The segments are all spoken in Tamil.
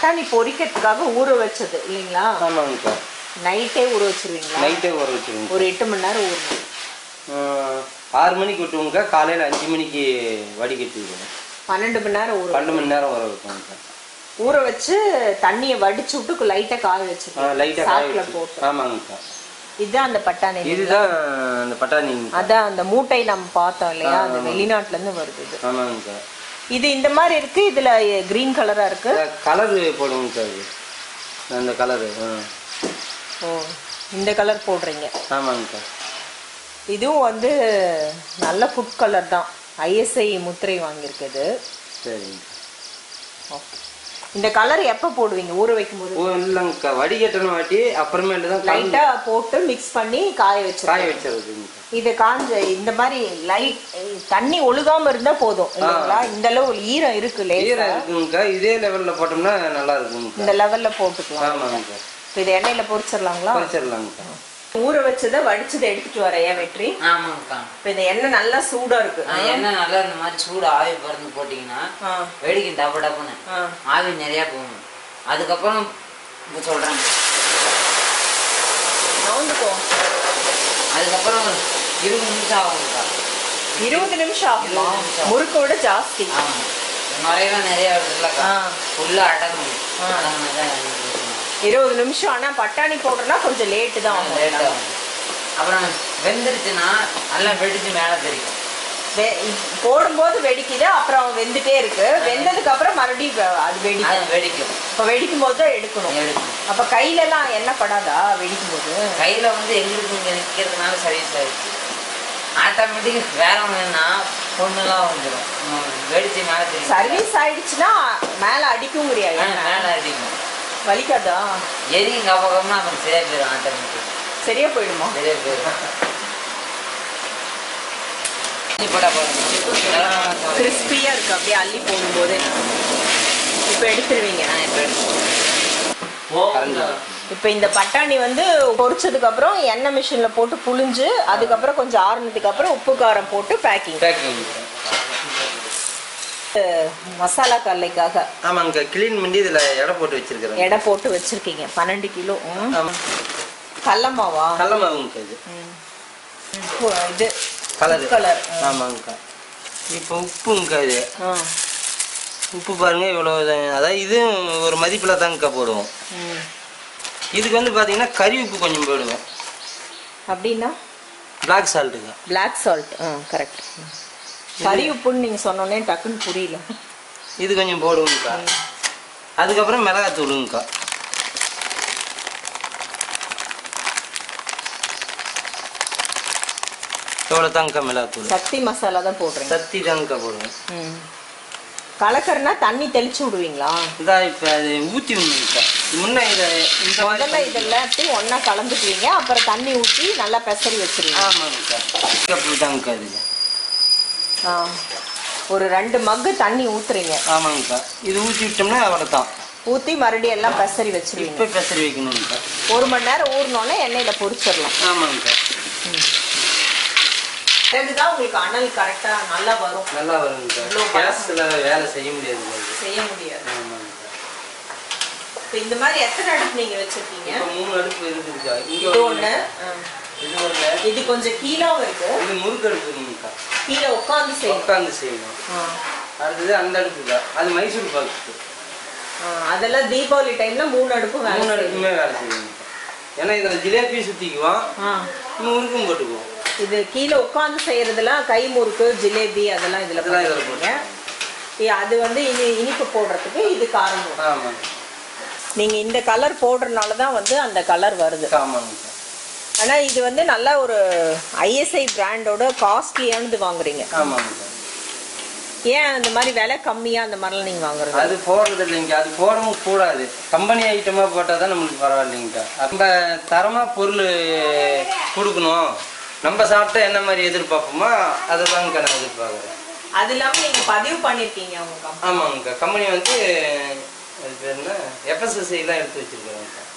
பட்டாணி பொரிக்கிறதுக்காக ஊற வச்சது இல்லைங்களா ஆமாங்கக்கா நைட்டே ஊற வச்சிருவீங்களா நைட்டே ஊற வச்சுருங்க ஒரு எட்டு மணி நேரம் ஊறணும் ஆறு மணிக்கு விட்டுவோங்கக்கா காலையில் அஞ்சு மணிக்கு வடிகட்டி விடுவோம் பன்னெண்டு மணி நேரம் ஊற பன்னெண்டு மணி நேரம் ஊற வைப்போங்கக்கா ஊற வச்சு தண்ணியை வடிச்சு விட்டு லைட்டா காய வச்சிருக்கோம் லைட்டாக காய சாக்குல வச்சு போட்டு ஆமாங்கக்கா இதுதான் அந்த பட்டாணி இதுதான் அந்த பட்டாணி அதான் அந்த மூட்டை நம்ம பார்த்தோம் இல்லையா அது வெளிநாட்டுல இருந்து வருது இது ஆமாங்கக்கா இது இந்த மாதிரி இருக்கு இதுல கிரீன் கலரா இருக்கு கலரு போடுவோங்கக்கா இது அந்த கலரு ஆ ஓ இந்த கலர் போடுறீங்க ஆமாங்கக்கா இதுவும் வந்து நல்ல ஃபுட் கலர் தான் ஐஎஸ்ஐ முத்திரை வாங்கியிருக்குது சரிங்க ஓகே இந்த கலர் எப்போ போடுவீங்க ஊற வைக்கும்போது ஓ இல்லைங்கக்கா வடிகட்டணும் வாட்டி அப்புறமேட்டு தான் கலந்து லைட்டா போட்டு மிக்ஸ் பண்ணி காய வச்சிருக்கோம் காய வச்சிருக்குங்கக்கா இது காஞ்ச இந்த மாதிரி லைட் தண்ணி ஒழுகாம இருந்தா போதும் இல்லைங்களா இந்த அளவு ஈரம் இருக்கு லேசா ஈரம் இருக்குங்கக்கா இதே லெவலில் போட்டோம்னா நல்லா இருக்குங்கக்கா இந்த லெவல்ல போட்டுக்கலாம் ஆமாங்கக்கா இப்ப இது எண்ணெயில பொரிச்சிடலாங்களா குறைச்சிடலாங்கக்கா ஊற வச்சதை வடிச்சதை எடுத்துட்டு வரையா வெற்றி ஆமாங்கக்கா இப்ப இந்த எண்ணெய் நல்லா சூடா இருக்கு அது எண்ணெய் நல்லா இந்த மாதிரி சூடு ஆவி பறந்து போட்டிங்கன்னா ஆ, வெடிக்கும் டப்பு டப்புன்னு ஆ. ஆவி நிறையா போகணும் அதுக்கப்புறம் இப்போ சொல்கிறேன் நவுந்துக்கோ அதுக்கப்புறம் ஒரு இருபது நிமிஷம் ஆகுங்கக்கா இருபது நிமிஷம் ஆகுமா இருபது நிமிஷம். முறுக்க விட ஜாஸ்தி ஆமாம் நுரையெல்லாம் நிறையா வருதுல்லக்கா ஆ. ஃபுல்லாக அடங்கணும் அடங்கினா தான் இருபது நிமிஷம் ஆனா பட்டாணி போடுறதுனா கொஞ்சம் லேட்டு தான் ஆகும் லேட் ஆகும் அப்புறம் வெந்துருச்சுன்னா நல்லா வெடிச்சு மேலே தெரியும் வெ- போடும்போது வெடிக்குது அப்புறம் வெந்துட்டே இருக்கு வெந்ததுக்கு அப்புறம் மறுபடியும் வெ- அது வெடிக்கும் அது வெடிக்கும் இப்ப வெடிக்கும் போது தான் எடுக்கணும் எடுக்கும் அப்ப கையில எல்லாம் எண்ணெய் படாதா வெடிக்கும் போது கையில் வந்து எங்களுக்கு இங்கே நிற்கிறதுனால சர்வீஸ் ஆயிடுச்சு ஆட்டோமேட்டிக் வேற ஒன்றுன்னா பொண்ணுலாம் வந்துடும் வெடிச்சு மேலே தெரியும் சர்வீஸ் ஆயிடுச்சுன்னா மேல அடிக்குங்கிறியா ஆ, எண்ணெய்? மேலே அடிக்கும் வலிக்காதா எரியும் கபகம்னா அப்புறம் சரியா போயிடும் ஆட்டோமேட்டிக் சரியா போயிடுமா சரியா போயிடும் போட்டா போதும் கிறிஸ்பியா இருக்கு அப்படியே அள்ளி போடும்போது இப்ப எடுத்துருவீங்க இப்ப இந்த பட்டாணி வந்து பொரிச்சதுக்கு அப்புறம் எண்ணெய் மிஷின்ல போட்டு புழிஞ்சு அதுக்கப்புறம் கொஞ்சம் ஆறுனதுக்கு அப்புறம் உப்பு காரம் போட்டு பேக்கிங் பேக்கிங் மசாலா கடலைக்காக ஆமாங்கக்கா க்ளீன் பண்ணி இதில் எடை போட்டு வச்சிருக்கிறேன் எடை போட்டு வச்சிருக்கீங்க பன்னெண்டு கிலோ ம். ஆமாம் கடலமாவா கடல மாவுங்கக்கா இது ம். உப்பு, இது கலரு கலர் ஆமாங்கக்கா இப்போ உப்புங்கக்கா இது ஆ உப்பு பாருங்க இவ்வளோ இது- அதாவது இது ஒரு மதிப்பில் தாங்கக்கா போடுவோம் ம். இதுக்கு வந்து பார்த்தீங்கன்னா கறி உப்பு கொஞ்சம் போடுவேன் அப்படின்னா பிளாக் சால்ட்டுங்க பிளாக் சால்ட் ஆ கரெக்ட் கறி உப்புன்னு நீங்க சொன்னோன்னே டக்குன்னு புரியல இது கொஞ்சம் போடுவோங்கக்கா அதுக்கப்புறம் மிளகாத்தூளுங்கக்கா எவ்வளோ தாங்கக்கா மிளகாத்தூள் சக்தி மசாலா தான் போடுறீங்க சத்தி தாங்கக்கா போடுவேன் ம் கலக்கறனா தண்ணி தெளிச்சு விடுவீங்களா இதா இப்போ அது ஊற்றி விடணுங்கக்கா முன்ன இதை இந்த முதல்ல மாதிரி இதெல்லாத்தையும் ஒண்ணா கலந்துக்குவீங்க அப்புறம் தண்ணி ஊற்றி நல்லா பெசரி வச்சிருவீங்க ஆமாங்கக்கா கப்பு தாங்கக்கா இது ஆ ஒரு ரெண்டு மக்கு தண்ணி ஊத்துறீங்க ஆமாங்கக்கா இது ஊற்றி விட்டோம்னா அவ்வளோ தான் ஊற்றி மறுபடியும் எல்லாம் பெசரி வச்சிருவீங்க இப்போ பெசரி வைக்கணுங்கக்கா ஒரு மணி நேரம் ஊறினோடனே எண்ணெயில் பொரிச்சிடலாம் ஆமாங்கக்கா பிறகுதான் உங்களுக்கு அனல் கரெக்டாக நல்லா வரும் நல்லா வருங்கக்கா இவ்வளோ கேஸில் வேலை செய்ய முடியாது உங்களுக்கு செய்ய முடியாது ஆமாங்கக்கா இப்போ இந்த மாதிரி எத்தனை அடுப்பு நீங்கள் வச்சிருக்கீங்க இப்போ மூணு அடுப்பு இருக்குதுக்கா இங்கே இது ஒன்று ஒன்று இது ஒன்று இது கொஞ்சம் கீழாவும் இருக்கு இது முறுக்கு அடுப்புங்கக்கா கீழே உட்காந்து செய்யணும் உட்காந்து செய்யணும் ஆ. அடுத்தது அந்த அடுப்புக்கா அது மைசூர் பாக்கு ஆ, அதெல்லாம் தீபாவளி டைம்ல மூணு அடுப்பு வேலை மூணு செய்யும். அடுப்புமே வேலை செய்யணுங்கக்கா ஏன்னா இதில் ஜிலேபி சுற்றிக்குவோம் ஆ முறுக்கும் போட்டுக்குவோம் இது கீழே உட்காந்து செய்யறதுலாம் கை முறுக்கு ஜிலேபி அதெல்லாம் இதுல அதெல்லாம் இதுல போடுறீங்க இ- அது வந்து இனி இனிப்பு போடுறதுக்கு இது காரம் போடும். ஆமாங்க நீங்க இந்த கலர் போடுறதுனால தான் வந்து அந்த கலர் வருது ஆமாங்கக்கா ஆனா இது வந்து நல்ல ஒரு ஐஎஸ்ஐ பிராண்டோட காஸ்ட்லியானது வாங்குறீங்க ஆமாங்கக்கா ஏன் அந்த மாதிரி விலை கம்மியா அந்த மாதிரிலாம் நீங்க வாங்குறது அது போடுறது இல்லைங்க அது போடவும் கூடாது கம்பெனி ஐட்டமாக போட்டால் தான் நம்மளுக்கு பரவாயில்லைங்கக்கா நம்ம தரமாக பொருள் கொடுக்கணும் நம்ம சாப்பிட்டா என்ன மாதிரி எதிர்பார்ப்போமோ அதை தாங்கக்கா நான் எதிர்பார்க்குறேன் அது இல்லாம நீங்க பதிவு பண்ணிருக்கீங்க உங்க company. ஆமாங்கக்கா கம்பெனி வந்து அது பேர் என்ன எஃப்எஸ்எஸ்ஐலாம் எடுத்து வச்சிருக்காங்கக்கா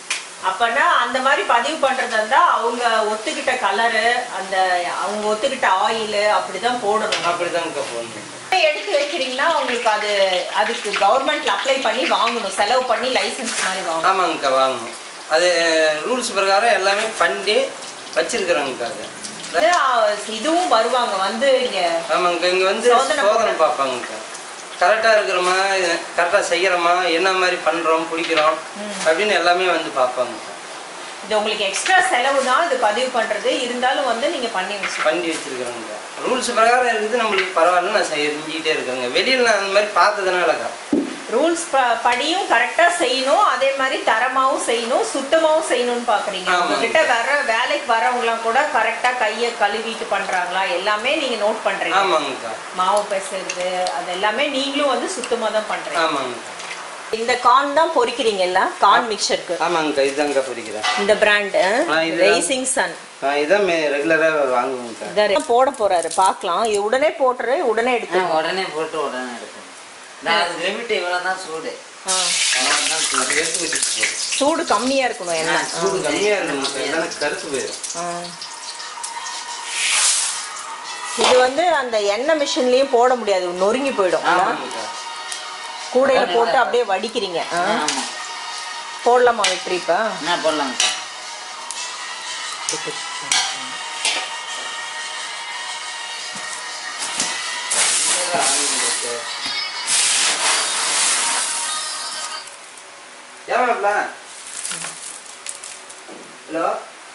அப்பனா அந்த மாதிரி பதிவு பண்றதா இருந்தா அவங்க ஒத்துக்கிட்ட கலரு அந்த அவங்க ஒத்துக்கிட்ட ஆயில் அப்படிதான் போடணும் அப்படிதான்க்கா போடணும் எடுத்து வைக்கிறீங்கன்னா உங்களுக்கு அது அதுக்கு கவர்மெண்ட்ல அப்ளை பண்ணி வாங்கணும் செலவு பண்ணி லைசென்ஸ் மாதிரி வாங்கணும் ஆமாங்கக்கா வாங்கணும் அது ரூல்ஸ் பிரகாரம் எல்லாமே பண்ணி வச்சிருக்கிறோங்கக்கா அது வந்து, அஹ், இதுவும் வருவாங்க வந்து இங்க ஆமாங்கக்கா இங்கே வந்து சோதனை சோதனை பார்ப்பாங்கக்கா கரெக்டாக இருக்கிறோமா கரெக்டாக செய்கிறோமா என்ன மாதிரி பண்ணுறோம் பிடிக்கிறோம் அப்படின்னு எல்லாமே வந்து பார்ப்பாங்கக்கா இது உங்களுக்கு எக்ஸ்ட்ரா செலவு தான் இது பதிவு பண்றது இருந்தாலும் வந்து நீங்க பண்ணி வச்சு பண்ணி வச்சிருக்கிறோங்க ரூல்ஸ் பிரகாரம் இருக்குது நம்மளுக்கு பரவாயில்ல நான் செஞ்சுக்கிட்டே இருக்கேங்க வெளியில் நான் அந்த மாதிரி பார்த்ததுனாலக்கா ரூல்ஸ் படியும் கரெக்டா செய்யணும் அதே மாதிரி தரமாவும் செய்யணும் சுத்தமாவும் செய்யணும்னு பாக்குறீங்க ஆமாங்க. உங்ககிட்ட வர வேலைக்கு வரவங்களாம் கூட கரெக்டா கையை கழுவிட்டு பண்றாங்களா எல்லாமே நீங்க நோட் பண்றீங்க ஆமாங்கக்கா மாவு பிசைறது அது எல்லாமே நீங்களும் வந்து சுத்தமா தான் பண்றீங்க ஆமாங்கக்கா இந்த கார்ன் தான் பொரிக்கிறீங்கல்ல கார்ன் மிக்சருக்கு ஆமாங்கக்கா இதுதாங்கக்கா பிடிக்கிறேன் இந்த பிராண்ட் ஆ, இதுதான். ரேசிங் சன் நான் இதான் ரெகுலராக வாங்குவேங்கக்கா இதான் போட போறாரு பார்க்கலாம் இது உடனே போட்டுரு உடனே எடுத்து நான் உடனே போட்டு உடனே எடுக்கணும் நான் அது லிமிட் இவ்வளோ தான் சூடு ஆ. அவ்வளோதான் சூடு அது எடுத்து வச்சுட்டு சூடு கம்மியா இருக்கணும் என்ன சூடு கம்மியாக இருக்கணும் இல்லைன்னா கருத்து போயிடும் ஆ. இது வந்து அந்த எண்ணெய் மிஷின்லயும் போட முடியாது நொறுங்கி போயிடும் இல்ல? ஆமாங்கக்கா கூடையில போட்டு அப்படியே வடிக்கிறீங்க ஆ. ஆமாம் போடலாமா வெற்றி இப்ப என்ன போடலாங்க ஏமாப்ல ஹலோ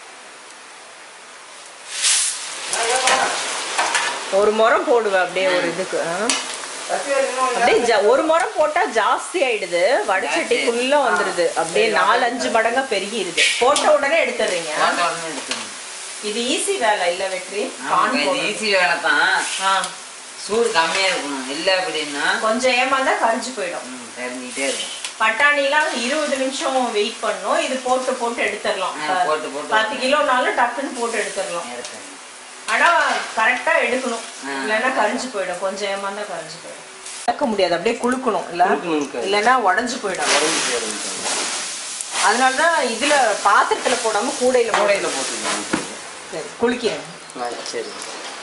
ஒரு முறம் போடுவேன் அப்படியே ஒரு இதுக்கு ஆ. அப்படியே ஜா- ஒரு முறம் போட்டா ஜாஸ்தி ஆயிடுது வடச்சட்டிக்குள்ள வந்துருது அப்படியே நாலு அஞ்சு மடங்கா பெருகிருது போட்ட உடனே எடுத்துடுறீங்க போட்ட உடனே எடுக்கணும் இது ஈஸி வேலை இல்ல வெற்றி கான் ஆமாங்க, இது போடுறது. ஈஸி வேலை தான் ஆ. சூடு கம்மியாக இருக்கணும் இல்லை அப்படின்னா கொஞ்சம் ஏமாந்தா கரிஞ்சு போயிடும் ம், தெரிஞ்சுக்கிட்டே இருக்கும் பட்டாணிலாம் இருபது நிமிஷம் வெயிட் பண்ணணும் இது போட்டு போட்டு எடுத்துடலாம் ஆ, போட்டு, போட்டு. பத்து கிலோனாலும் டக்குன்னு போட்டு எடுத்துடலாம் எடுக்கணும் ஆனா கரெக்டா எடுக்கணும் ஆ. இல்லைன்னா கரிஞ்சு போயிடும் கொஞ்சம் ஏமாந்தா கரிஞ்சு போயிடும் இறக்க முடியாது அப்படியே குளுக்கணும் இல்ல குளுக்கணும்க்கா. இல்லைன்னா உடஞ்சு போயிடும் அதனாலதான் இதுல பாத்திரத்துல போடாம கூடையில போட கூடையில் போட்டுக்கலாம் சரி குளிக்கிறேன் சரி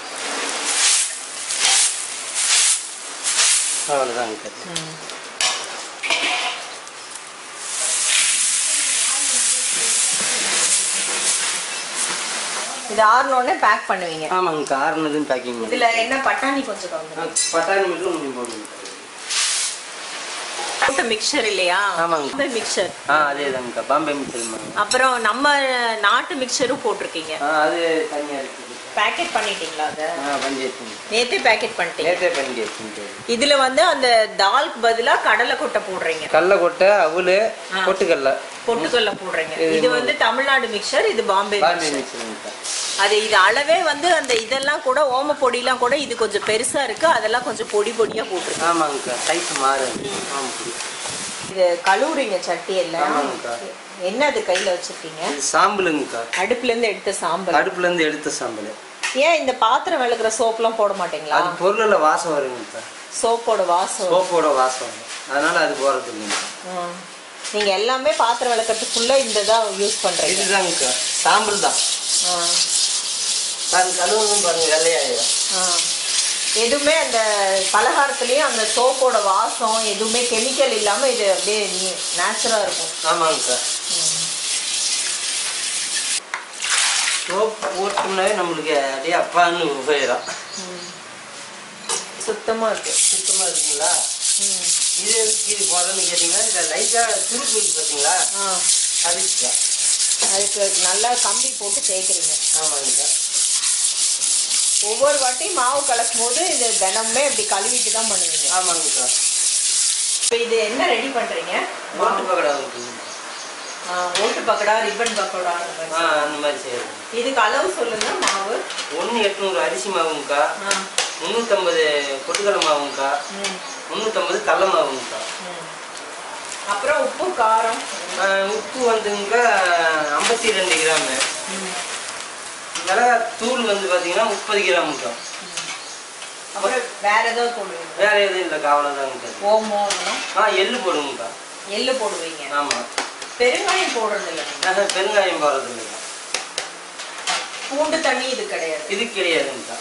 அவ்வளோதாங்க இது ஆறுனோடனே பேக் பண்ணுவீங்க ஆமாங்க காரணதும் பேக்கிங் இதுல என்ன பட்டாணி கொஞ்சம் கலந்து பட்டாணி மட்டும் கொஞ்சம் போடுங்க போட்ட மிக்சர் இல்லையா ஆமாங்க. மிக்சர் ஆ அதே தாங்கக்கா பாம்பே மிச்சல் அப்புறம் நம்ம நாட்டு மிக்சரும் போட்டிருக்கீங்க ஆ அது தனியாக இருக்குது பேக்கெட் பண்ணிட்டீங்களா அதை ஆ பண்ணியாச்சுங்க நேத்தே பேக்கெட் பண்ணிட்டீங்க நேற்றே பண்ணியாச்சுங்க இதுல வந்து அந்த தால்க்கு பதிலா கடலை கொட்டை போடுறீங்க கடல கொட்டை அவல் பொட்டுக்கடல பொட்டுக்கல்ல போடுறீங்க இது வந்து தமிழ்நாடு மிக்சர் இது பாம்பே பாம்பே mixer. மிச்சலுங்கக்கா அது இது அளவே வந்து அந்த இதெல்லாம் கூட ஓம பொடியெல்லாம் கூட இது கொஞ்சம் பெருசா இருக்கு அதெல்லாம் கொஞ்சம் பொடி பொடியா போட்டிருக்கு ஆமாங்கக்கா சைஸ் மாறு ஆமாம் இது கழுவுறீங்க சட்டி எல்லாம் ஆமாங்கக்கா. என்ன அது கையில வச்சிருக்கீங்க இது சாம்பலுங்கக்கா அடுப்புல இருந்து எடுத்த சாம்பல் அடுப்புலேருந்து எடுத்த சாம்பல் ஏன் இந்த பாத்திரம் விளக்குற சோப்லாம் போட மாட்டீங்களா அது பொருளில் வாசம் வருங்கக்கா சோப்போட வாசம் சோப்போட வாசம் வரும் அதனால அது போகிறது இல்லைங்க ம். நீங்க எல்லாமே பாத்திரம் விளக்கறதுக்குள்ள இந்த தான் யூஸ் பண்றீங்க இதுதாங்கக்கா சாம்பல் தான் ஆ. அது கழுவுன்னு பாருங்க வெள்ளையாயிடும் ஆ. எதுவுமே அந்த பலகாரத்துலயும் அந்த சோப்போட வாசம் எதுவுமே கெமிக்கல் இல்லாம இது அப்படியே நேச்சுரா இருக்கும் ஆமாங்கக்கா சோப் போட்டோம்னாவே நம்மளுக்கு அப்படியே அப்பான்னு போயிடும் சுத்தமா இருக்கு சுத்தமாக இருக்குங்களா ம். இது எதுக்கு இது போடுறதுன்னு கேட்டிங்கன்னா இந்த லைட்டாக துருப்பு இருக்கு பார்த்தீங்களா ஆ. அதுக்கு அதுக்கு நல்லா கம்பி போட்டு தேய்க்கிறீங்க ஆமாங்கக்கா ஒவ்வொரு வாட்டியும் மாவு கலக்கும் போது இது தினமுமே இப்படி கழுவிட்டு தான் பண்ணுவீங்க ஆமாங்கக்கா இப்போ இது என்ன ரெடி பண்றீங்க மாட்டு பக்கடா இருக்குங்க ஆ, ஓட்டு பக்கடா ரிப்பன் பக்கோடா ஆ அந்த மாதிரி செய்யறது இதுக்கு அளவு சொல்லுங்க மாவு ஒன்று எட்நூறு அரிசி மாவுங்கக்கா ஆ. முந்நூற்றம்பது பொட்டுக்கடலை மாவுங்கக்கா ம். முந்நூற்றம்பது கடல மாவுங்கக்கா ம். அப்புறம் உப்பு காரம் ஆ, உப்பு வந்துங்கக்கா ஐம்பத்தி ரெண்டு கிராமு ம். மிளகாய் தூள் வந்து பார்த்தீங்கன்னா முப்பது கிராமுக்கா அப்புறம் வேற ஏதாவது போடுவீங்க வேற எதுவும் இல்லைக்கா அவ்வளோதாங்கக்கா ஓமம் அதெல்லாம் ஆ எள்ளு போடுங்கக்கா எள்ளு போடுவீங்க ஆமாம் பெருங்காயம் போடுறது இல்லை ஆஹா, பெருங்காயம் போடுறது இல்லை பூண்டு தண்ணி இது கிடையாது இது கிடையாதுங்கக்கா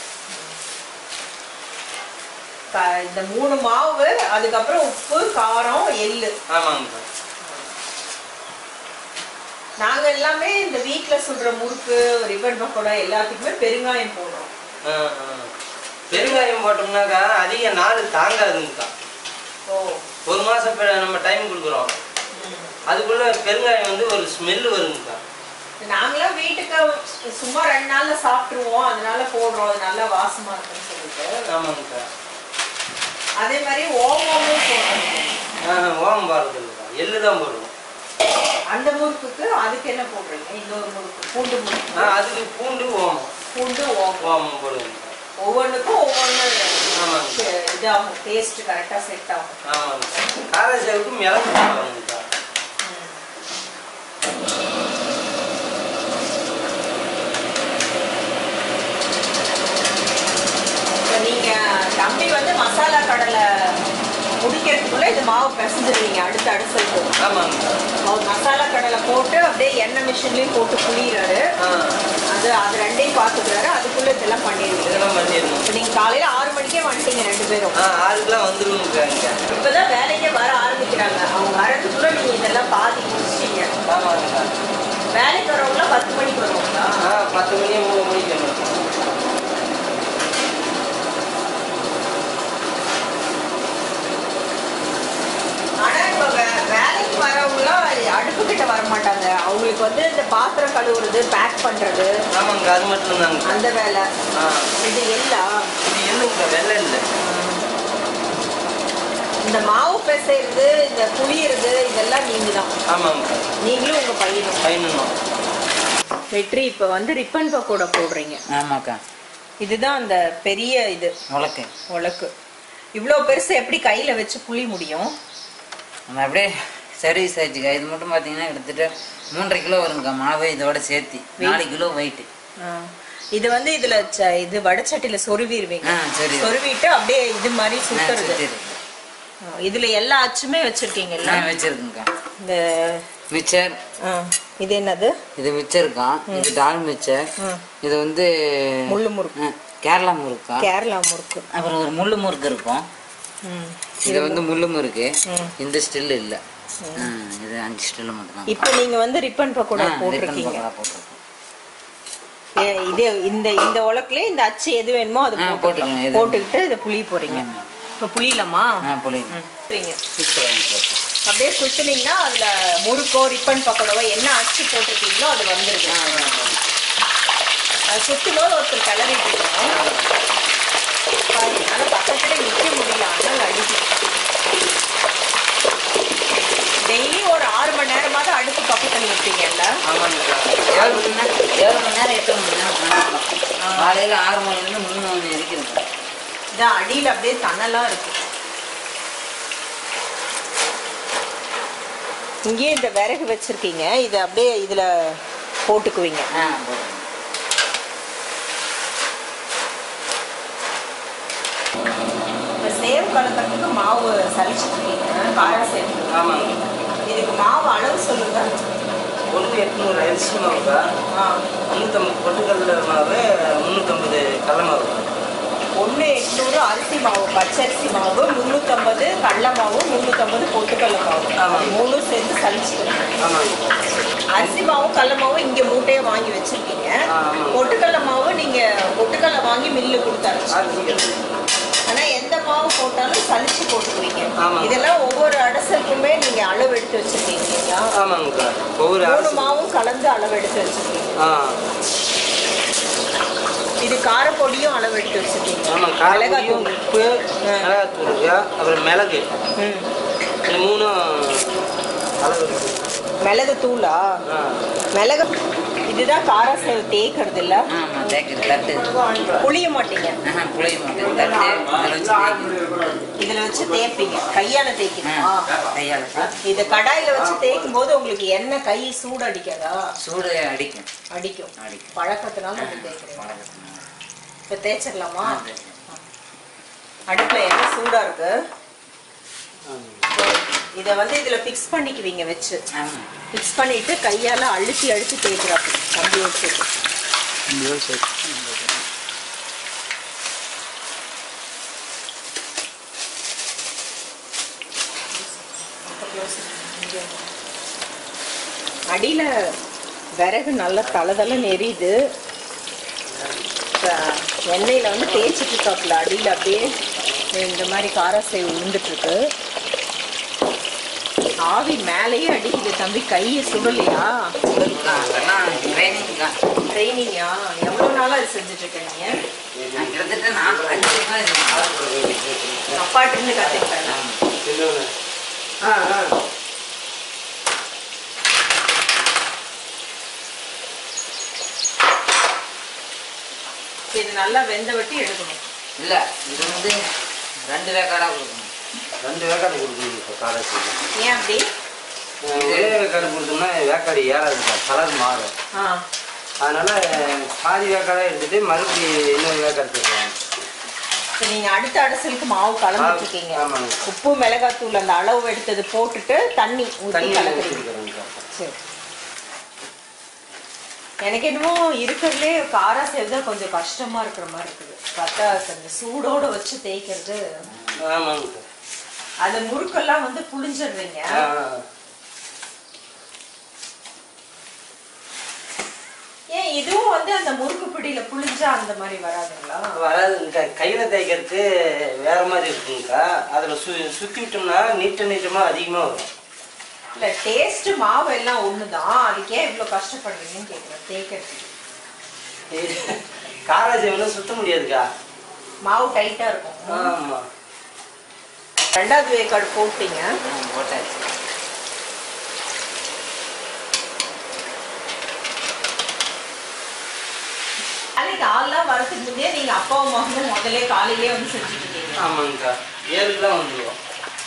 க- இந்த மூணு மாவு அதுக்கப்புறம் உப்பு காரம் எள்ளு ஆமாங்கக்கா நாங்க எல்லாமே இந்த வீட்ல சுடுற முறுக்கு ரிப்பன் பக்கோடா எல்லாத்துக்குமே பெருங்காயம் போடுறோம் ஆ, ஆ. பெருங்காயம் போட்டோம்னாக்கா அதிக நாள் தாங்காதுங்கக்கா ஓ ஒரு மாசம் பெ- நம்ம டைம் கொடுக்குறோம் அதுக்குள்ள பெருங்காயம் வந்து ஒரு ஸ்மெல் வருங்கக்கா நாங்களாம் வீட்டுக்கு சும்மா ரெண்டு நாள்ல சாப்பிட்டுருவோம் அதனால போடுறோம் அது நல்லா வாசமா இருக்குன்னு சொல்லிட்டு ஆமாங்கக்கா அதே மாதிரி ஓமமும் போடுறோம் ஆஹா, ஓமம் போடுறது இல்லைக்கா எள்ளு தான் போடுவோம் அந்த முறுக்குக்கு அதுக்கு என்ன போடுறீங்க இன்னொரு முறுக்கு பூண்டு ஆ முறுக்கு அதுக்கு பூண்டு ஓமம் பூண்டு ஓமம் ஓமம் போடுவோம் ஒவ்வொன்றுக்கும் ஒவ்வொன்று ஆமாங்க. இதாகும் டேஸ்ட் கரெக்டாக செட் ஆகும் ஆமாங்க காரசேவுக்கு மிளகு போடுவாங்கக்கா இப்போ நீங்கள் தம்பி வந்து மசாலா கடலை முடிக்கிறதுக்குள்ள இது மாவு பிசைஞ்சிருவீங்க அடுத்த அடுத்தது ஆமாங்கக்கா அவர் மசாலா கடலை போட்டு அப்படியே எண்ணெய் மிஷின்லேயும் போட்டு புளியிறாரு ஆ அது அது ரெண்டையும் பார்த்துக்கிறாரு அதுக்குள்ளே இதெல்லாம் பண்ணிடுவீங்க இதெல்லாம் பண்ணிடணும் இப்போ நீங்கள் காலையில் ஆறு மணிக்கே வந்துட்டீங்க ரெண்டு பேரும் ஆ ஆளுக்கெல்லாம் வந்துருவோங்கக்கா இங்கே இப்போதான் வேலைக்கே வர ஆரம்பிக்கிறாங்க அவங்க வரதுக்குள்ள நீங்கள் இதெல்லாம் பாதி முடிச்சிட்டீங்க ஆமாங்கக்கா வேலைக்கு வரவங்களாம் பத்து மணிக்கு வருவாங்களா ஆ பத்து மணி மூணு மணிக்கு வந்துடும் ஆனா இப்ப வே- வேலைக்கு வரவங்களாம் அடுப்பு கிட்ட வர மாட்டாங்க அவங்களுக்கு வந்து இந்த பாத்திரம் கழுவுறது பேக் பண்றது ஆமாங்க அது மட்டும் தாங்க அந்த வேலை ஆ இது எல்லாம் இது எள்ளுங்கக்கா வெள்ளை இல்லை இந்த மாவு பிசைறது இந்த புளியறது இதெல்லாம் நீங்க தான் ஆமாங்கக்கா நீங்களும் உங்க பையனும் பயணணும் வெற்றி இப்ப வந்து ரிப்பன் பக்கோடா போடுறீங்க ஆமாக்கா இதுதான் அந்த பெரிய இது உலக்கு உலக்கு இவ்வளோ பெருசு எப்படி கையில வச்சு புளி முடியும் நம்ம அப்படியே சர்வீஸ் ஆயிடுச்சுக்கா இது மட்டும் பார்த்தீங்கன்னா கிட்டத்தட்ட மூன்றரை கிலோ வருங்கக்கா மாவு இதோட சேர்த்து நாலு கிலோ வெயிட்டு ஆ. இது வந்து இதுல ச- இது வடச்சட்டியில சொருவிடுவீங்க ஆ சரி சொருவிட்டு அப்படியே இது மாதிரி ஆ, சுத்துறது சரி ஆ, இதுல எல்லா அச்சுமே வச்சிருக்கீங்கல்ல நான் வச்சிருக்கேங்க்கா இந்த மிச்சர் ஆ, இது என்னது இது மிச்சருக்கா இது டால் மிச்சர் ம். இது வந்து முள்ளு முறுக்கு ஆ, கேரளா முறுக்கா கேரளா முறுக்கு அப்புறம் ஒரு முள்ளு முறுக்கு இருக்கும் ம். இது வந்து முள்ளு முறுக்கு ம். இந்த ஸ்டில் இல்லை இது அஞ்சு ஸ்டில் மட்டும் இப்போ நீங்க வந்து ரிப்பன் பக்கோடா தான் போட்டிருக்கீங்க போட்டிருக்கோம் ஏ, இது இந்த இந்த உலக்குலயே இந்த அச்சு எது வேணுமோ அது ஆ, போட்டுக்கலாம். போட்டுக்கலாம், எது போட்டுக்கிட்டு இதை புளி போறீங்க இப்போ புளியலாமா ஆ புளி சரிங்க அப்படியே சுத்துனீங்கன்னா அதுல முறுக்கோ ரிப்பன் பக்கோடாவோ என்ன அச்சு போட்டிருக்கீங்களோ அது வந்துருது அது சுத்தும் போது ஒருத்தர் கிளறிட்டு இருக்கோம் ஆனா பக்கத்துல நிக்க முடியல அதனால அடிச்சு டெய்லி ஒரு ஆறு மணி நேரமாவது அடுப்பு பக்கத்துல நிற்பீங்கல்ல ஆமாங்கக்கா ஏழு மணி நேரம் ஏழு மணி நேரம் எட்டு மணி நேரம் பண்ணலாம் காலையில் ஆறு மணிலேருந்து மூணு மணி வரைக்கும் இருக்கும் இதான் அடியில அப்படியே தணலா இருக்கு இங்கேயே இந்த விறகு வச்சிருக்கீங்க இதை அப்படியே இதுல போட்டுக்குவீங்க ஆ போட்டுருங்க. இப்போ சேவ் கலக்கிறதுக்கு மாவு சலிச்சுருக்கீங்க கார சேவ் ஆமாங்க இதுக்கு மாவு அளவு சொல்லுங்க ஒன்று எட்நூறு அரிசி மாவுக்கா ஆ முந்நூற்றம்பது பொட்டுக்கடல மாவு முந்நூற்றம்பது கடல மாவு ஒன்று எட்நூறு அரிசி மாவு பச்சரிசி மாவு முந்நூற்றம்பது கடல மாவு முந்நூற்றம்பது பொட்டுக்கடல மாவு ஆமா. அது மூணும் சேர்த்து சலிச்சுக்கணும் ஆமாங்க அரிசி மாவும் கடல மாவும் இங்கே மூட்டையை வாங்கி வச்சிருக்கீங்க ஆ, ஆமா. பொட்டுக்கடல மாவு நீங்க பொட்டுக்கடல வாங்கி மில்லு கொடுத்து அரைச்சு அரிசி ஆனா எந்த மாவு போட்டாலும் சலிச்சு போட்டுக்குவீங்க ஆமா. இதெல்லாம் ஒவ்வொரு அடசலுக்குமே நீங்க அளவு எடுத்து வச்சிருக்கீங்க இல்லையா ஆமாங்கக்கா ஒவ்வொரு மூணு அரிசி மாவும் கலந்து அளவு எடுத்து வச்சிருக்கீங்க ஆ இது காரப்பொடியும் அளவு எடுத்து வச்சிருக்கீங்க ஆமாம் காலையும் மிளகாத்தூள் உப்பு மிளகாத்தூளுக்கு அப்புறம் மிளகு ம். இது மூணும் அளவு இருக்கு. மிளகு தூளா ஆ மிளகு இதுதான் கார சேவ் தேய்க்கிறது இல்ல ஆமாம் தேய்க்கிறது தட்டு புளிய மாட்டீங்க ஆஹா புளிய மாட்டேன் தட்டு அதில் வச்சு தேய்க்கிறது இதுல வச்சு தேய்ப்பீங்க கையால தேய்க்கணுமா ஆ கையால் இது கடாயில வச்சு தேய்க்கும் போது உங்களுக்கு எண்ணெய் கை சூடு அடிக்காதா சூடு அடிக்கும் அடிக்கும் அடிக்கும். பழக்கத்தினால அப்படி தேய்க்கிறீங்க வழக்கத்தினால. இப்ப தேய்ச்சிடலாமா ஆ, தேய்க்கலாம். அடுப்புல எண்ணெய் சூடா இருக்கு இதை வந்து இதுல பிக்ஸ் பண்ணிக்குவீங்க வச்சு ஆமா பிக்ஸ் பண்ணிட்டு கையால அழுத்தி அழுத்தி தேய்க்கிறாப்பு கம்பியோட சேர்த்து அடியில விறகு நல்லா தளதள நெறியுது இப்ப எண்ணெயில வந்து தேய்ச்சிட்டு இருக்காப்புல அடியில அப்படியே இந்த மாதிரி காராசை விழுந்துட்டு இருக்கு ஆவி மேலேயே அடிக்குது தம்பி கையை சுடலையா அதெல்லாம் ட்ரைனிங் தான் ட்ரைனிங்கா எவ்வளோ நாளா இது செஞ்சுட்டு இருக்கீங்க நான் கிட்டத்தட்ட நான் அஞ்சு வருஷமா இருக்கேன். அப்பாட்ட இருந்து கத்துக்கிட்டேன் இன்னொன்னு. ஆ ஆ இது நல்லா வெந்த வெட்டி எடுக்கணும் இல்ல இது வந்து ரெண்டு வேக்காடா கொடுக்கணும் ரெண்டு வேக்காடு கொடுக்கணும் இப்போ காராசியில் ஏன் அப்படி ஒரே வேக்காடு கொடுத்தோம்னா வேக்காடு ஏறாதுக்கா கலர் மாறும் ஆ அதனால பாதி வேக்காடை எடுத்துட்டு மறுபடியும் இன்னொரு வேக்காடு தருவாங்க இப்போ நீங்க அடுத்த அடசலுக்கு மாவு கலந்துட்டு இருக்கீங்க ஆமாங்க உப்பு மிளகாத்தூள் அந்த அளவு எடுத்தது போட்டுட்டு தண்ணி ஊற்றி தண்ணி கலக்குறீங்க ஊற்றிருக்கிறோங்க சரி எனக்கு என்னமோ இருக்கிறதுலே காரா செய்வது கொஞ்சம் கஷ்டமா இருக்கிற மாதிரி இருக்குது பார்த்தா கொஞ்சம் சூடோட வச்சு தேய்க்கிறது ஆமாங்க அது முறுக்கெல்லாம் வந்து புளிஞ்சிடுறீங்க ஆ ஏன் இதுவும் வந்து அந்த முறுக்கு பிடியில புளிஞ்சா அந்த மாதிரி வராதுங்களா வராதுங்கக்கா கையில் தேய்க்கிறது வேற மாதிரி இருக்குங்கக்கா அதில் சு சுற்றி விட்டோம்னா நீட்ட நீட்டமாக அதிகமாக வரும் இல்ல டேஸ்ட் மாவு எல்லாம் ஒண்ணுதான் அதுக்கு ஏன் இவ்வளவு கஷ்டப்படுறீங்கன்னு கேக்குறேன் தேய்க்கிறதுக்கு காராஜி வந்து சுத்த முடியாதுக்கா மாவு டைட்டா இருக்கும் ஆமாம் ரெண்டாவது வேக்காடு போட்டீங்க ம், போட்டாச்சு நாளைக்கு ஆள்லாம் வரதுக்கு முன்னே நீங்க அப்பாவும் மகனும் முதல்ல காலையிலே வந்து செஞ்சுட்டு இருக்கீங்க ஆமாங்கக்கா ஏழுக்குலாம் வந்துடுவோம்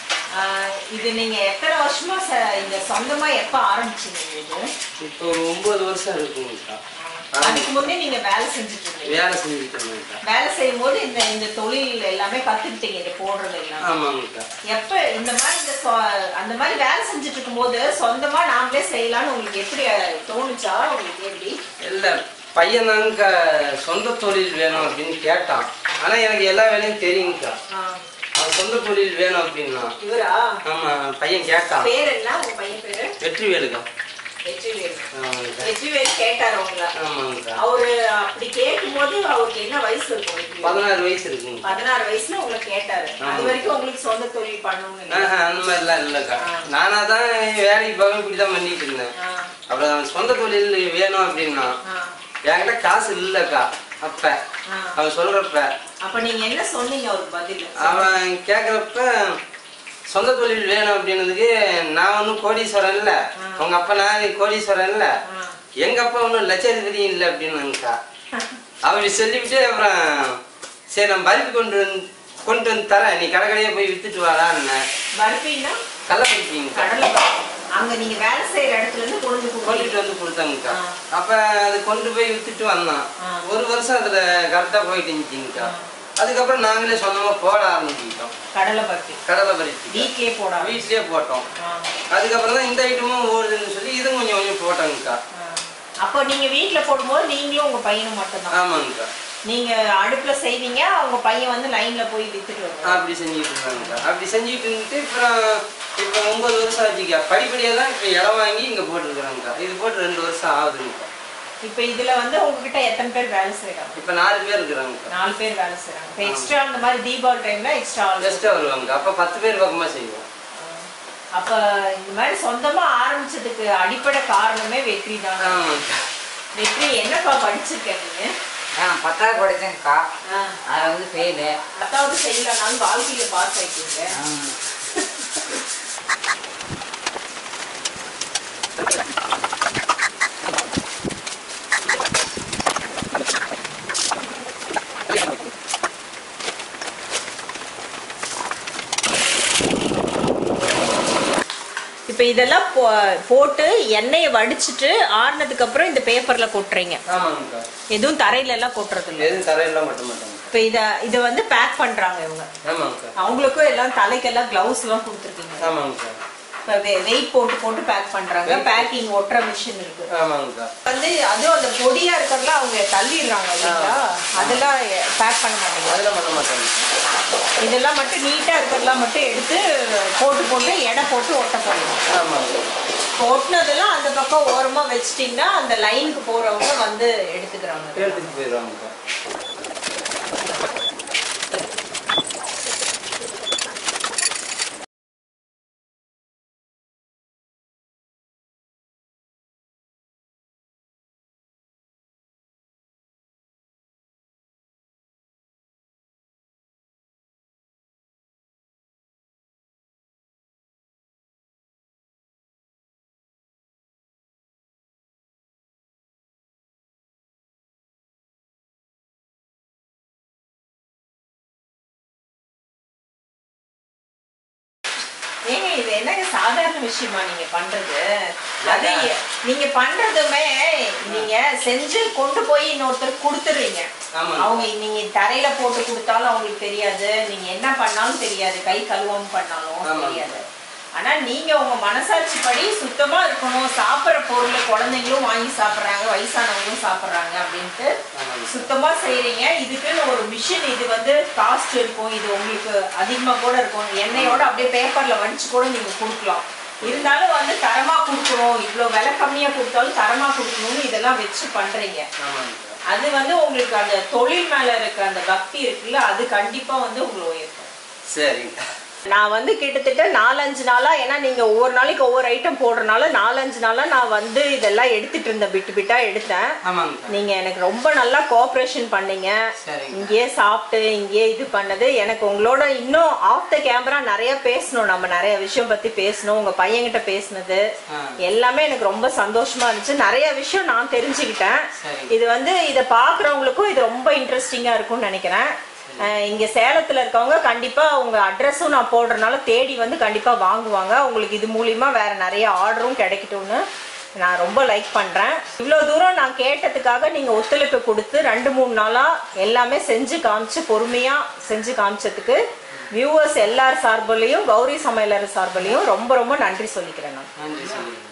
ஆஹ் இது நீங்க எத்தனை வருஷமா ச- இந்த சொந்தமா எப்ப ஆரம்பிச்சீங்க இது இப்போ ஒரு ஒன்பது வருஷம் இருக்குங்கக்கா அதுக்கு முன்னே நீங்க வேலை செஞ்சுட்டு இருந்தீங்க வேலை செஞ்சுட்டு இருந்தேங்கக்கா வேலை செய்யும் போது இந்த இந்த தொழில் எல்லாமே கத்துக்கிட்டீங்க இது போடுறது எல்லாமே ஆமாங்கக்கா எப்ப இந்த மாதிரி இந்த சொ- அந்த மாதிரி வேலை செஞ்சுட்டு இருக்கும்போது சொந்தமா நாமளே செய்யலாம்னு உங்களுக்கு எப்படி அஹ், தோணுச்சா உங்களுக்கு எப்படி இல்லை பையன் தாங்க சொந்த தொழில் வேணும் அப்படின்னு கேட்டான் ஆனால் எனக்கு எல்லா வேலையும் தெரியுங்கக்கா ஆஹ், அவன் சொந்த தொழில் வேணும் அப்படின்னா இவரா ஆமாம் பையன் கேட்டான் பேர் என்ன உங்க பையன் பேரு வெற்றி வேலுக்கா வெற்றிவேல் ஆமாங்கக்கா வெற்றிவேல் கேட்டாரு உங்களை ஆமாங்கக்கா அவரு அப்படி கேட்கும்போது அவருக்கு என்ன வயசு இருக்கும் வெற்றிவேல்? பதினாறு வயசு இருக்குங்க பதினாறு வயசுல உங்களை கேட்டாரு அது ஆமா. வரைக்கும் உங்களுக்கு சொந்த தொழில் பண்ணணும்னு இல்லை. ஆஹா, அந்த மாதிரிலாம் இல்லைக்கா நானாக தான் வேலைக்கு போக இப்படி தான் பண்ணிட்டு இருந்தேன் ஆ, அப்புறம் அவன் சொந்த தொழில் வேணும் அப்படின்னா ஆ, என்கிட்ட காசு இல்லைக்கா அப்ப ஆ. அவன் சொல்றப்ப அப்ப நீங்க என்ன சொன்னீங்க அவருக்கு பதில் அவன் கேக்குறப்ப சொந்த தொழில் வேணும் அப்படின்னதுக்கு நான் ஒன்றும் கோடீஸ்வரன் இல்ல உங்க அப்பா நான் கோடீஸ்வரன் இல்ல ஆ. எங்க அப்பா ஒன்றும் லட்சாதிபதியும் இல்லை அப்படின்னுங்கக்கா அப்படி சொல்லிவிட்டு அப்புறம் சரி நான் பருப்பி கொண்டு வந்து கொண்டு வந்து தரேன் நீ கடை கடையே போய் வித்துட்டு வாடான்னு பர்ஃபின்னா கள்ளப்பருப்பிங்கக்கா கடலை பருப்பு. அங்க நீங்க வேலை செய்யற இடத்துல இருந்து கொண்டு போய் கொண்டுட்டு வந்து கொடுத்தாங்கக்கா ஆ. அப்ப அது கொண்டு போய் வித்துட்டு வந்தான் ஆ. ஒரு வருஷம் அதுல கரெக்டா போயிட்டு இருந்துச்சுங்கக்கா அதுக்கப்புறம் நாங்களே சொந்தமா போட ஆரம்பிச்சுக்கிட்டோம் கடலை பருப்பி கடலை பறிச்சு வீட்லயே போடாம வீட்லயே போட்டோம் ஆ, அதுக்கப்புறம் தான் இந்த ஐட்டமும் ஓடுதுன்னு சொல்லி இதுவும் கொஞ்சம் கொஞ்சம் போட்டோங்கக்கா ஆ. அப்போ நீங்க வீட்ல போடும்போது நீங்களும் உங்க பையனும் மட்டும்தான் ஆமாங்கக்கா நீங்க அடுப்புல செய்வீங்க அவங்க பையன் வந்து லைன்ல போய் வித்துட்டு வருவாங்க அப்படி செஞ்சுட்டு இருந்தாங்கக்கா அப்படி செஞ்சுட்டு இருந்துட்டு அப்புறம் இப்போ ஒன்பது வருஷம் ஆச்சுக்கா படிப்படியாக தான் இப்போ இடம் வாங்கி இங்கே போட்டுருக்குறாங்கக்கா இது போட்டு ரெண்டு வருஷம் ஆகுதுங்கக்கா இப்போ இதுல வந்து உங்ககிட்ட எத்தனை பேர் வேலை செய்றாங்க இப்போ நாலு பேர் இருக்கிறாங்கக்கா நாலு பேர் வேலை செய்றாங்க இப்போ எக்ஸ்ட்ரா அந்த மாதிரி தீபாவளி டைம்ல எக்ஸ்ட்ரா ஆள் கெஸ்ட்டாக வருவாங்க அப்போ பத்து பேர் பக்கமாக செய்வோம் அப்ப இந்த மாதிரி சொந்தமா ஆரம்பிச்சதுக்கு அடிப்படை காரணமே வெற்றி தான் ஆமாங்கக்கா வெற்றி என்னப்பா படிச்சிருக்கேன் நீங்க நான் பத்தாவது படித்தேன்க்கா ஆ, அது வந்து ஃபெயிலு பத்தாவது செய்யலனாலும் வாழ்க்கையில பாஸ் ஆயிட்டீங்க இப்போ இதெல்லாம் போ- போட்டு எண்ணெயை வடிச்சிட்டு ஆறுனதுக்கு அப்புறம் இந்த பேப்பர்ல கொட்டுறீங்க ஆமாங்கக்கா எதுவும் தரையில எல்லாம் கொட்டுறது இல்லை எதுவும் தரையெல்லாம் மாட்ட மாட்டாங்க இப்போ இத இத வந்து பேக் பண்றாங்க இவங்க ஆமாங்கக்கா அவங்களுக்கும் எல்லாம் தலைக்கெல்லாம் கிளவுஸ் எல்லாம் கொடுத்துருக்கீங்க ஆமாங்கக்கா வெயிட் போட்டு போட்டு பேக் பண்றாங்க பேக்கிங் ஒட்டுற மிஷின் இருக்கு ஆமாங்கக்கா வந்து அதுவும் அந்த பொடியா இருக்கிறதுலாம் அவங்க தள்ளிடுறாங்க இல்லைங்களா அதெல்லாம் பேக் பண்ண மாட்டேங்குது அதெல்லாம் பண்ண மாட்டாங்க இதெல்லாம் மட்டும் நீட்டா இருக்கிறதெல்லாம் மட்டும் எடுத்து போட்டு போட்டு எடை போட்டு ஒட்ட போடணும் ஆமாங்க ஒட்டினதெல்லாம் அந்த பக்கம் ஓரமா வச்சிட்டிங்கன்னா அந்த லைனுக்கு போறவங்க வந்து எடுத்துக்கிறாங்க எடுத்துட்டு போயிடுவாங்கக்கா ஏங்க இது என்னங்க சாதாரண விஷயமா நீங்க பண்றது அது நீங்க பண்றதுமே நீங்க செஞ்சு கொண்டு போய் இன்னொருத்தர் கொடுத்துறீங்க ஆமாங்க. அவங்க நீங்க தரையில போட்டு கொடுத்தாலும் அவங்களுக்கு தெரியாது நீங்க என்ன பண்ணாலும் தெரியாது கை கழுவாம பண்ணாலும் ஆமாங்க. தெரியாது ஆனா நீங்க உங்க மனசாட்சி படி சுத்தமா இருக்கணும் சாப்பிடுற பொருளை குழந்தைங்களும் வாங்கி சாப்பிடுறாங்க வயசானவங்களும் சாப்பிடுறாங்க அப்படின்ட்டு ஆமாங்க. சுத்தமா செய்றீங்க இதுக்குன்னு ஒரு மிஷின் இது வந்து காஸ்ட் இருக்கும் இது உங்களுக்கு அதிகமா கூட இருக்கும் எண்ணெயோட அப்படியே பேப்பர்ல வடிச்சு கூட நீங்க கொடுக்கலாம் இருந்தாலும் வந்து தரமா கொடுக்கணும் இவ்வளோ விலை கம்மியா கொடுத்தாலும் தரமா கொடுக்கணும்னு இதெல்லாம் வச்சு பண்றீங்க ஆமாங்கக்கா அது வந்து உங்களுக்கு அந்த தொழில் மேல இருக்க அந்த பக்தி இருக்குல்ல அது கண்டிப்பா வந்து உங்களுக்கு உயர்த்தும் சரிங்கக்கா நான் வந்து கிட்டத்தட்ட நாலஞ்சு நாளா ஏன்னா நீங்க ஒவ்வொரு நாளைக்கு ஒவ்வொரு ஐட்டம் போடுறனால நாலஞ்சு நாளா நான் வந்து இதெல்லாம் எடுத்துட்டு இருந்தேன் பிட்டு பிட்டா எடுத்தேன் ஆமாங்கக்கா நீங்க எனக்கு ரொம்ப நல்லா கோஆப்ரேஷன் பண்ணீங்க சரிங்க. இங்கேயே சாப்பிட்டு இங்கேயே இது பண்ணது எனக்கு உங்களோட இன்னும் ஆஃப் த கேமரா நிறைய பேசணும் நம்ம நிறைய விஷயம் பத்தி பேசணும் உங்க பையன்கிட்ட பேசினது ஆ. எல்லாமே எனக்கு ரொம்ப சந்தோஷமா இருந்துச்சு நிறைய விஷயம் நான் தெரிஞ்சுக்கிட்டேன் சரிங்க. இது வந்து இதை பாக்குறவங்களுக்கும் இது ரொம்ப இன்ட்ரெஸ்டிங்கா இருக்கும்னு நினைக்கிறேன் அஹ் இங்க சேலத்துல இருக்கவங்க கண்டிப்பா உங்க அட்ரஸும் நான் போடுறதுனால தேடி வந்து கண்டிப்பா வாங்குவாங்க உங்களுக்கு இது மூலியமா வேற நிறைய ஆர்டரும் கிடைக்கட்டும்னு நான் ரொம்ப லைக் பண்றேன் இவ்வளோ தூரம் நான் கேட்டதுக்காக நீங்க ஒத்துழைப்பு கொடுத்து ரெண்டு மூணு நாளா எல்லாமே செஞ்சு காமிச்சு பொறுமையா செஞ்சு காமிச்சதுக்கு வியூவர்ஸ் எல்லார் சார்பிலையும் கௌரி சமையலர் சார்பிலையும் ரொம்ப ரொம்ப நன்றி சொல்லிக்கிறேன் நான் நன்றி சொல்லுங்க